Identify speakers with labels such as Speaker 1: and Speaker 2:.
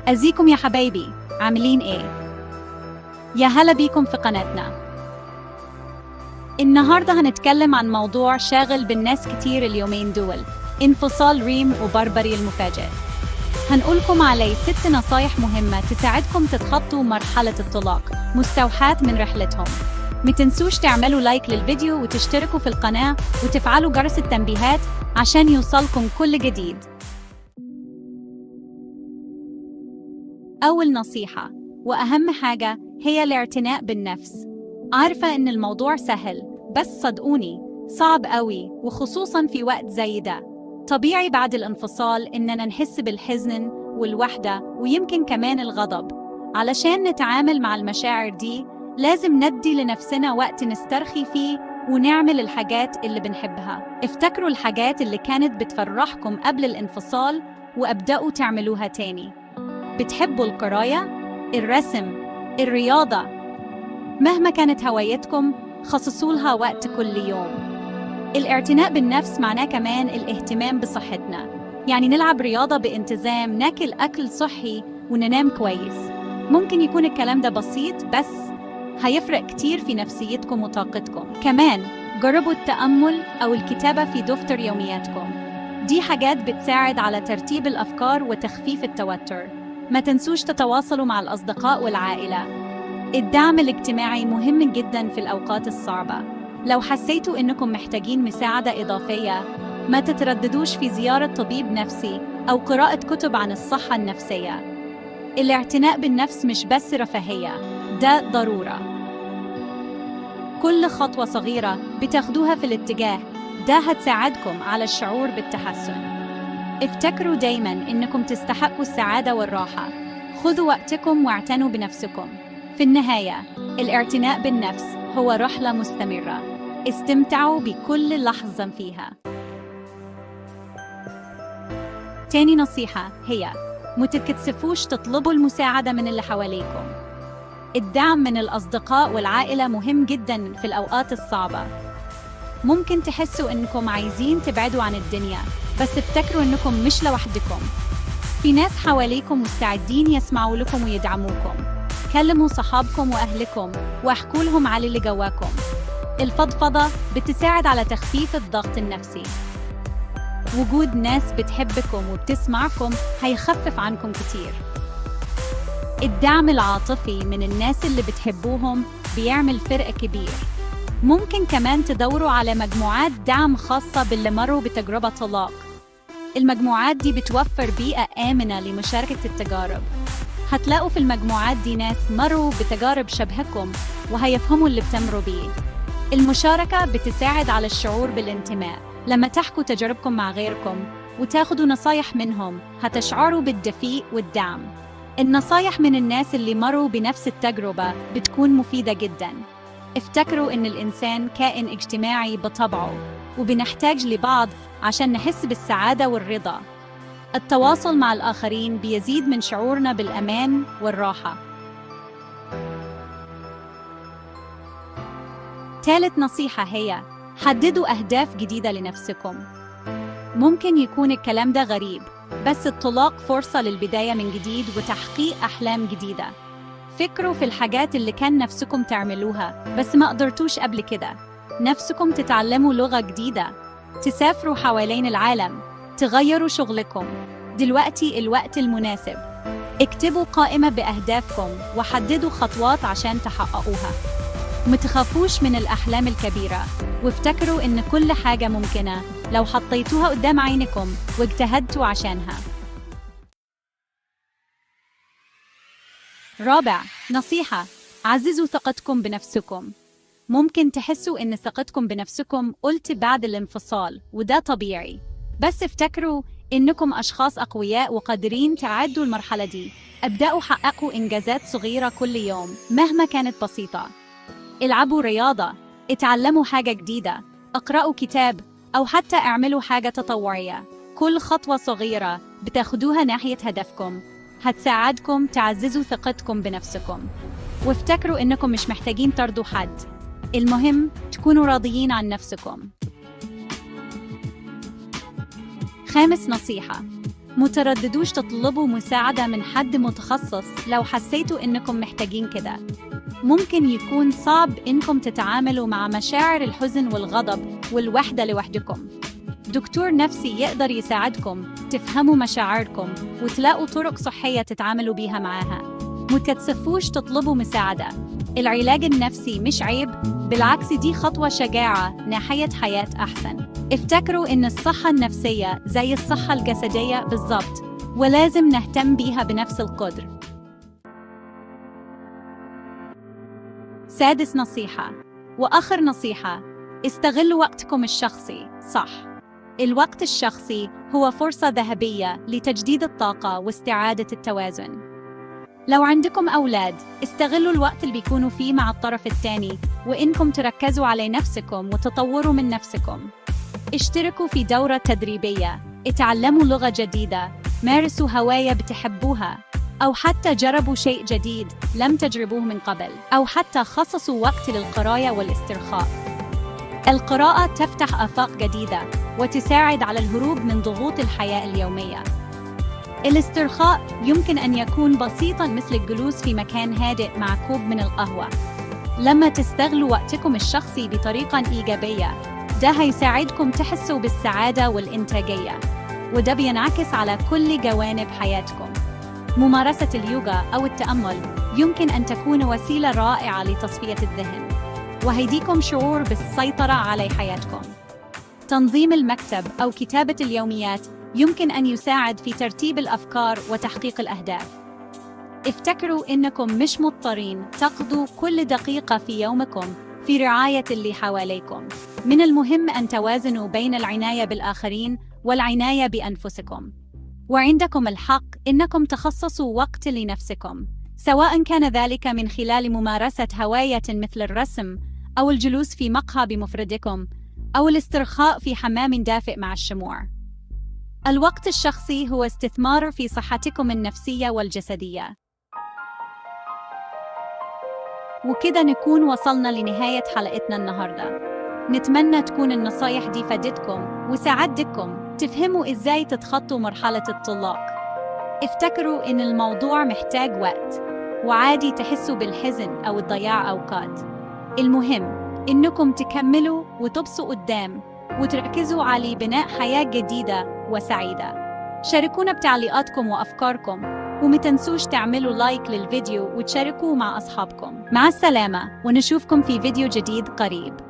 Speaker 1: أزيكم يا حبايبي عاملين إيه؟ يا هلا بيكم في قناتنا النهاردة هنتكلم عن موضوع شاغل بالناس كتير اليومين دول انفصال ريم وبربري المفاجئ هنقولكم علي ست نصايح مهمة تساعدكم تتخطوا مرحلة الطلاق مستوحاة من رحلتهم متنسوش تعملوا لايك للفيديو وتشتركوا في القناة وتفعلوا جرس التنبيهات عشان يوصلكم كل جديد أول نصيحة وأهم حاجة هي الاعتناء بالنفس عارفة إن الموضوع سهل بس صدقوني صعب قوي وخصوصا في وقت زي ده طبيعي بعد الانفصال إننا نحس بالحزن والوحدة ويمكن كمان الغضب علشان نتعامل مع المشاعر دي لازم ندي لنفسنا وقت نسترخي فيه ونعمل الحاجات اللي بنحبها افتكروا الحاجات اللي كانت بتفرحكم قبل الانفصال وابدأوا تعملوها تاني بتحبوا القراية؟ الرسم؟ الرياضة؟ مهما كانت هوايتكم خصصوا لها وقت كل يوم الاعتناء بالنفس معناه كمان الاهتمام بصحتنا يعني نلعب رياضة بانتظام ناكل أكل صحي وننام كويس ممكن يكون الكلام ده بسيط بس هيفرق كتير في نفسيتكم وطاقتكم كمان جربوا التأمل أو الكتابة في دفتر يومياتكم دي حاجات بتساعد على ترتيب الأفكار وتخفيف التوتر ما تنسوش تتواصلوا مع الأصدقاء والعائلة الدعم الاجتماعي مهم جدا في الأوقات الصعبة لو حسيتوا إنكم محتاجين مساعدة إضافية ما تترددوش في زيارة طبيب نفسي أو قراءة كتب عن الصحة النفسية الاعتناء بالنفس مش بس رفاهية ده ضرورة كل خطوة صغيرة بتاخدوها في الاتجاه ده هتساعدكم على الشعور بالتحسن افتكروا دايما انكم تستحقوا السعادة والراحة خذوا وقتكم واعتنوا بنفسكم في النهاية الاعتناء بالنفس هو رحلة مستمرة استمتعوا بكل لحظة فيها تاني نصيحة هي متكتسفوش تطلبوا المساعدة من اللي حواليكم الدعم من الأصدقاء والعائلة مهم جدا في الأوقات الصعبة ممكن تحسوا إنكم عايزين تبعدوا عن الدنيا بس افتكروا إنكم مش لوحدكم في ناس حواليكم مستعدين يسمعوا لكم ويدعموكم كلموا صحابكم وأهلكم واحكوا لهم على اللي جواكم الفضفضة بتساعد على تخفيف الضغط النفسي وجود ناس بتحبكم وبتسمعكم هيخفف عنكم كتير الدعم العاطفي من الناس اللي بتحبوهم بيعمل فرق كبير ممكن كمان تدوروا على مجموعات دعم خاصة باللي مروا بتجربة طلاق المجموعات دي بتوفر بيئة آمنة لمشاركة التجارب هتلاقوا في المجموعات دي ناس مروا بتجارب شبهكم وهيفهموا اللي بتمروا بيه المشاركة بتساعد على الشعور بالانتماء لما تحكوا تجاربكم مع غيركم وتاخدوا نصايح منهم هتشعروا بالدفيء والدعم النصايح من الناس اللي مروا بنفس التجربة بتكون مفيدة جدا افتكروا ان الانسان كائن اجتماعي بطبعه وبنحتاج لبعض عشان نحس بالسعادة والرضا التواصل مع الآخرين بيزيد من شعورنا بالأمان والراحة ثالث نصيحة هي حددوا أهداف جديدة لنفسكم ممكن يكون الكلام ده غريب بس الطلاق فرصة للبداية من جديد وتحقيق أحلام جديدة فكروا في الحاجات اللي كان نفسكم تعملوها بس ما قدرتوش قبل كده نفسكم تتعلموا لغة جديدة تسافروا حوالين العالم تغيروا شغلكم دلوقتي الوقت المناسب اكتبوا قائمة بأهدافكم وحددوا خطوات عشان تحققوها متخافوش من الأحلام الكبيرة وافتكروا إن كل حاجة ممكنة لو حطيتوها قدام عينكم واجتهدتوا عشانها رابع نصيحة عززوا ثقتكم بنفسكم ممكن تحسوا إن ثقتكم بنفسكم قلت بعد الانفصال وده طبيعي بس افتكروا إنكم أشخاص أقوياء وقادرين تعدوا المرحلة دي ابدأوا حققوا إنجازات صغيرة كل يوم مهما كانت بسيطة العبوا رياضة اتعلموا حاجة جديدة اقرأوا كتاب أو حتى اعملوا حاجة تطوعية كل خطوة صغيرة بتاخدوها ناحية هدفكم هتساعدكم تعززوا ثقتكم بنفسكم وافتكروا إنكم مش محتاجين ترضوا حد المهم تكونوا راضيين عن نفسكم خامس نصيحة مترددوش تطلبوا مساعدة من حد متخصص لو حسيتوا إنكم محتاجين كده ممكن يكون صعب إنكم تتعاملوا مع مشاعر الحزن والغضب والوحدة لوحدكم دكتور نفسي يقدر يساعدكم تفهموا مشاعركم وتلاقوا طرق صحية تتعاملوا بيها معاها متكتسفوش تطلبوا مساعدة العلاج النفسي مش عيب بالعكس دي خطوة شجاعة ناحية حياة أحسن افتكروا إن الصحة النفسية زي الصحة الجسدية بالظبط ولازم نهتم بيها بنفس القدر سادس نصيحة وآخر نصيحة استغلوا وقتكم الشخصي صح الوقت الشخصي هو فرصة ذهبية لتجديد الطاقة واستعادة التوازن لو عندكم أولاد استغلوا الوقت اللي بيكونوا فيه مع الطرف الثاني وإنكم تركزوا على نفسكم وتطوروا من نفسكم اشتركوا في دورة تدريبية اتعلموا لغة جديدة مارسوا هواية بتحبوها أو حتى جربوا شيء جديد لم تجربوه من قبل أو حتى خصصوا وقت للقراية والاسترخاء القراءة تفتح آفاق جديدة وتساعد على الهروب من ضغوط الحياة اليومية الاسترخاء يمكن أن يكون بسيطاً مثل الجلوس في مكان هادئ مع كوب من القهوة لما تستغلوا وقتكم الشخصي بطريقة إيجابية ده هيساعدكم تحسوا بالسعادة والإنتاجية وده بينعكس على كل جوانب حياتكم ممارسة اليوغا أو التأمل يمكن أن تكون وسيلة رائعة لتصفية الذهن وهيديكم شعور بالسيطرة على حياتكم تنظيم المكتب أو كتابة اليوميات يمكن أن يساعد في ترتيب الأفكار وتحقيق الأهداف افتكروا إنكم مش مضطرين تقضوا كل دقيقة في يومكم في رعاية اللي حواليكم من المهم أن توازنوا بين العناية بالآخرين والعناية بأنفسكم وعندكم الحق إنكم تخصصوا وقت لنفسكم سواء كان ذلك من خلال ممارسة هواية مثل الرسم أو الجلوس في مقهى بمفردكم أو الاسترخاء في حمام دافئ مع الشموع الوقت الشخصي هو استثمار في صحتكم النفسية والجسدية وكده نكون وصلنا لنهاية حلقتنا النهاردة نتمنى تكون النصايح دي فادتكم وساعدتكم تفهموا إزاي تتخطوا مرحلة الطلاق افتكروا إن الموضوع محتاج وقت وعادي تحسوا بالحزن أو الضياع أوقات المهم إنكم تكملوا وتبصوا قدام وتركزوا على بناء حياة جديدة وسعيدة شاركونا بتعليقاتكم وأفكاركم ومتنسوش تعملوا لايك للفيديو وتشاركوه مع أصحابكم مع السلامة ونشوفكم في فيديو جديد قريب